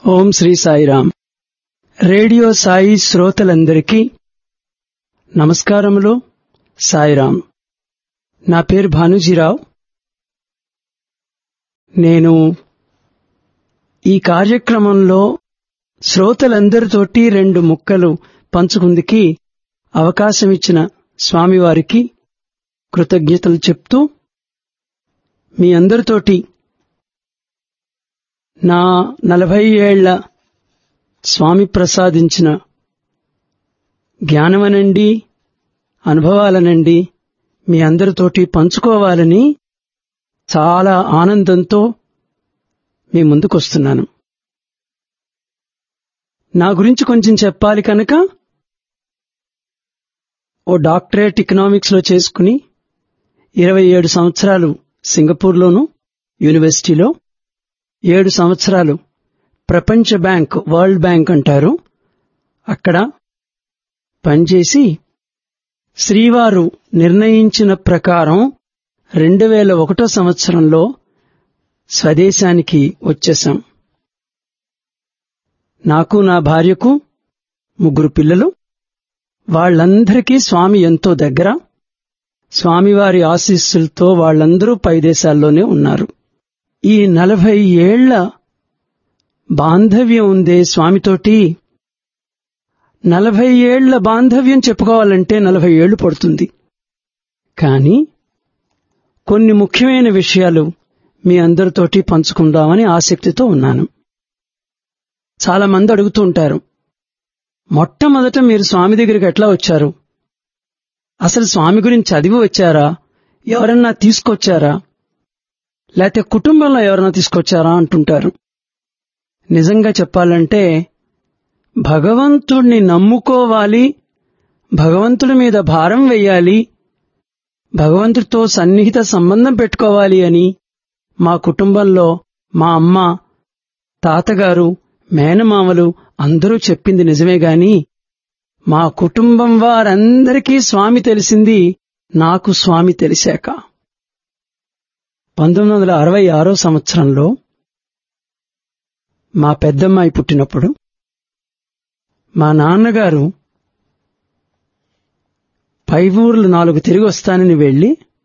ఓం Sri Sairam radio Sai శ్రోతలందరికీ నమస్కారములు సాయిరామ్ నా పేరు భానుజీరావు నేను ఈ కార్యక్రమంలో శ్రోతలందరితోటి రెండు ముక్కలు పంచుకుందికి అవకాశం ఇచ్చిన స్వామివారికి కృతజ్ఞతలు చెప్తూ మీ అందరితోటి నా నలభై ఏళ్ల స్వామి ప్రసాదించిన జ్ఞానమనండి అనుభవాలనండి మీ అందరితోటి పంచుకోవాలని చాలా ఆనందంతో మీ ముందుకొస్తున్నాను నా గురించి కొంచెం చెప్పాలి కనుక ఓ డాక్టరేట్ ఎకనామిక్స్ లో చేసుకుని ఇరవై ఏడు సంవత్సరాలు సింగపూర్లోను యూనివర్సిటీలో ఏడు సంవత్సరాలు ప్రపంచ బ్యాంక్ వరల్డ్ బ్యాంక్ అంటారు అక్కడ పనిచేసి శ్రీవారు నిర్ణయించిన ప్రకారం రెండు వేల ఒకటో సంవత్సరంలో స్వదేశానికి వచ్చేశాం నాకు నా భార్యకు ముగ్గురు పిల్లలు వాళ్లందరికీ స్వామి ఎంతో దగ్గర స్వామివారి ఆశీస్సులతో వాళ్లందరూ పై దేశాల్లోనే ఉన్నారు ఈ నలభై ఏళ్ల బాంధవ్యం ఉందే స్వామితోటి నలభై ఏళ్ల బాంధవ్యం చెప్పుకోవాలంటే నలభై ఏళ్లు పడుతుంది కానీ కొన్ని ముఖ్యమైన విషయాలు మీ అందరితోటి పంచుకుందామని ఆసక్తితో ఉన్నాను చాలా మంది అడుగుతూ ఉంటారు మొట్టమొదట మీరు స్వామి దగ్గరికి ఎట్లా వచ్చారు అసలు స్వామి గురించి చదివి వచ్చారా ఎవరన్నా తీసుకొచ్చారా లేకపోతే కుటుంబంలో ఎవరైనా తీసుకొచ్చారా అంటుంటారు నిజంగా చెప్పాలంటే భగవంతుణ్ణి నమ్ముకోవాలి భగవంతుడి మీద భారం వెయ్యాలి భగవంతుడితో సన్నిహిత సంబంధం పెట్టుకోవాలి అని మా కుటుంబంలో మా అమ్మ తాతగారు మేనమామలు అందరూ చెప్పింది నిజమే గాని మా కుటుంబం వారందరికీ స్వామి తెలిసింది నాకు స్వామి తెలిసాక పంతొమ్మిది వందల అరవై ఆరో సంవత్సరంలో మా పెద్దమ్మాయి పుట్టినప్పుడు మా నాన్నగారు పై ఊర్లు నాలుగు తిరిగి వస్తానని వెళ్లి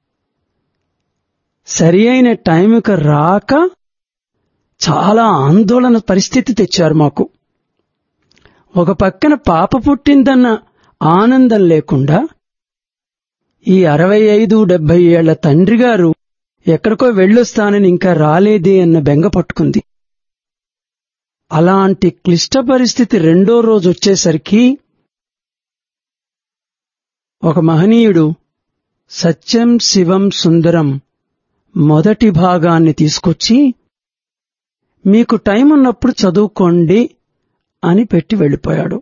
సరి అయిన టైంకి రాక చాలా ఆందోళన పరిస్థితి తెచ్చారు మాకు ఒక పక్కన పాప పుట్టిందన్న ఆనందం లేకుండా ఈ అరవై ఐదు డెబ్బై ఏళ్ల తండ్రి గారు ఎక్కడికో వెళ్ళొస్తానని ఇంకా రాలేదే అన్న బెంగ పట్టుకుంది అలాంటి క్లిష్ట పరిస్థితి రెండో రోజు వచ్చేసరికి ఒక మహనీయుడు సత్యం శివం సుందరం మొదటి భాగాన్ని తీసుకొచ్చి మీకు టైం ఉన్నప్పుడు చదువుకోండి అని పెట్టి వెళ్ళిపోయాడు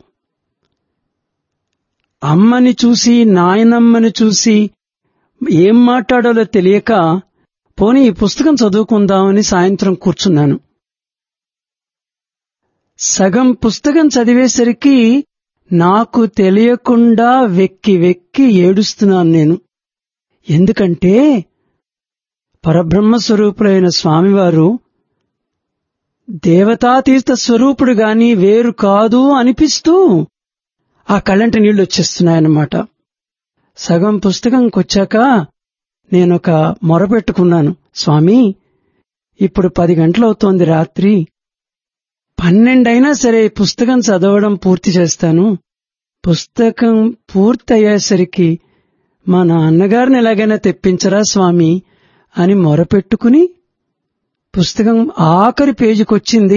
అమ్మని చూసి నాయనమ్మని చూసి ఏం మాట్లాడాలో తెలియక పోనీ ఈ పుస్తకం చదువుకుందామని సాయంత్రం కూర్చున్నాను సగం పుస్తకం చదివేసరికి నాకు తెలియకుండా వెక్కి వెక్కి ఏడుస్తున్నాను నేను ఎందుకంటే పరబ్రహ్మ స్వరూపులైన స్వామివారు దేవతాతీర్థ స్వరూపుడు గాని వేరు కాదు అనిపిస్తూ ఆ కళ్ళంటి నీళ్లు వచ్చేస్తున్నాయన్నమాట సగం పుస్తకంకొచ్చాక నేనొక మొరపెట్టుకున్నాను స్వామి ఇప్పుడు పది గంటలవుతోంది రాత్రి పన్నెండైనా సరే పుస్తకం చదవడం పూర్తి చేస్తాను పుస్తకం పూర్తయ్యేసరికి మా నాన్నగారిని ఎలాగైనా తెప్పించరా స్వామి అని మొరపెట్టుకుని పుస్తకం ఆఖరి పేజీకొచ్చింది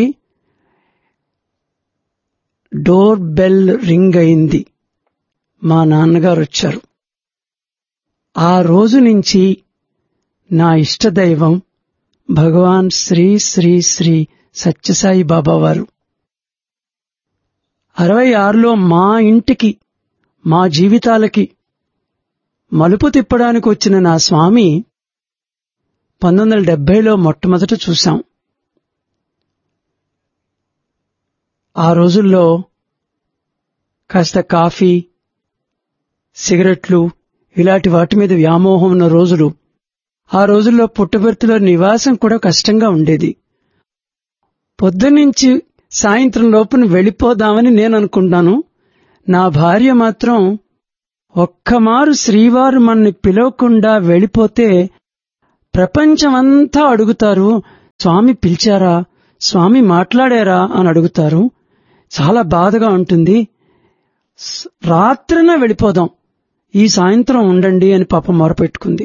డోర్ బెల్ రింగ్ అయింది మా నాన్నగారు వచ్చారు ఆ రోజు నుంచి నా ఇష్టదైవం భగవాన్ శ్రీ శ్రీ శ్రీ సత్యసాయి బాబా వారు అరవై ఆరులో మా ఇంటికి మా జీవితాలకి మలుపు తిప్పడానికి వచ్చిన నా స్వామి పంతొమ్మిది వందల డెబ్బైలో మొట్టమొదట చూశాం ఆ రోజుల్లో కాస్త కాఫీ సిగరెట్లు ఇలాంటి వాటి మీద వ్యామోహం ఉన్న రోజులు ఆ రోజుల్లో పుట్టబర్తిలో నివాసం కూడా కష్టంగా ఉండేది పొద్దునుంచి సాయంత్రం లోపున వెళ్ళిపోదామని నేను అనుకుంటాను నా భార్య మాత్రం ఒక్కమారు శ్రీవారు మన్ని పిలవకుండా వెళ్ళిపోతే ప్రపంచమంతా అడుగుతారు స్వామి పిలిచారా స్వామి మాట్లాడారా అని అడుగుతారు చాలా బాధగా ఉంటుంది స్- రాత్రిన వెళ్ళిపోదాం ఈ సాయంత్రం ఉండండి అని పాప మొరపెట్టుకుంది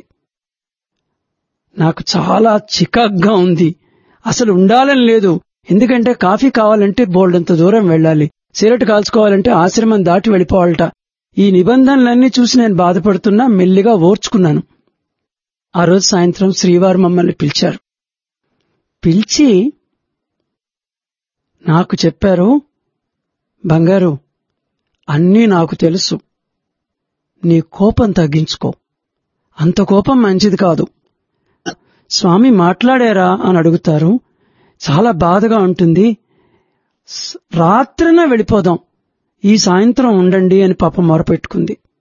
నాకు చాలా చికాగ్గా ఉంది అసలు ఉండాలని లేదు ఎందుకంటే కాఫీ కావాలంటే బోల్డంత దూరం వెళ్ళాలి సిగరెట్ కాల్చుకోవాలంటే ఆశ్రమం దాటి వెళ్ళిపోవాలట ఈ నిబంధనలన్నీ చూసి నేను బాధపడుతున్నా మెల్లిగా ఓర్చుకున్నాను ఆ రోజు సాయంత్రం శ్రీవారు మమ్మల్ని పిలిచారు పిలిచి నాకు చెప్పారు బంగారు అన్నీ నాకు తెలుసు నీ కోపం తగ్గించుకో అంత కోపం మంచిది కాదు స్వామి మాట్లాడారా అని అడుగుతారు చాలా బాధగా ఉంటుంది స్- రాత్రిన వెళ్ళిపోదాం ఈ సాయంత్రం ఉండండి అని పాప మొరపెట్టుకుంది